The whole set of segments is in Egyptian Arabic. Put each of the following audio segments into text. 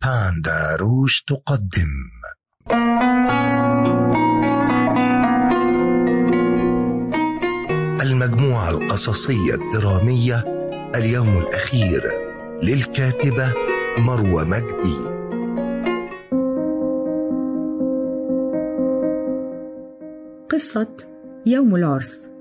باندا روج تقدم المجموعة القصصية الدرامية اليوم الأخير للكاتبة مروى مجدي قصة يوم العرس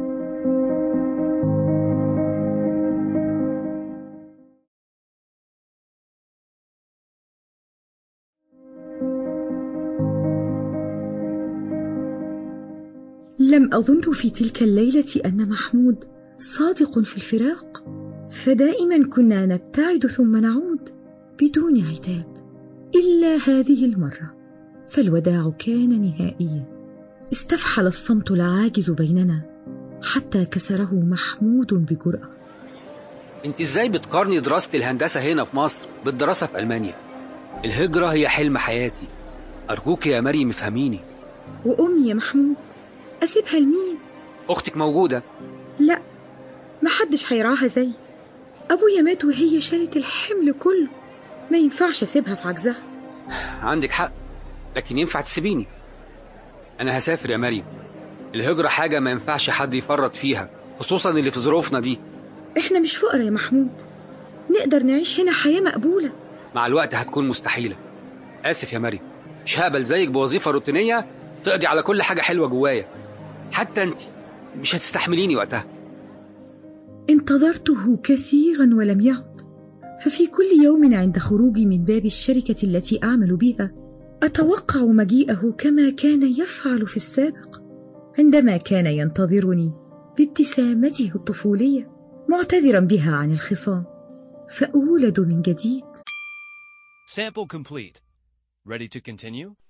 لم أظن في تلك الليلة أن محمود صادق في الفراق فدائما كنا نبتعد ثم نعود بدون عتاب إلا هذه المرة فالوداع كان نهائيا استفحل الصمت العاجز بيننا حتى كسره محمود بجرأة انت ازاي بتقارني دراسة الهندسة هنا في مصر بالدراسة في ألمانيا الهجرة هي حلم حياتي أرجوك يا مريم افهميني وأمي يا محمود أسيبها لمين؟ أختك موجودة لا محدش هيراها زي أبويا مات وهي شالت الحمل كله ما ينفعش أسيبها في عجزها عندك حق لكن ينفع تسيبيني أنا هسافر يا مريم الهجرة حاجة ما ينفعش حد يفرط فيها خصوصا اللي في ظروفنا دي إحنا مش فقراء يا محمود نقدر نعيش هنا حياة مقبولة مع الوقت هتكون مستحيلة آسف يا مريم مش هقبل زيك بوظيفة روتينية تقضي على كل حاجة حلوة جوايا حتى انت مش هتستحمليني وقتها انتظرته كثيرا ولم يعد ففي كل يوم عند خروجي من باب الشركة التي أعمل بها أتوقع مجيئه كما كان يفعل في السابق عندما كان ينتظرني بابتسامته الطفولية معتذرا بها عن الخصام فأولد من جديد Sample complete. Ready to continue?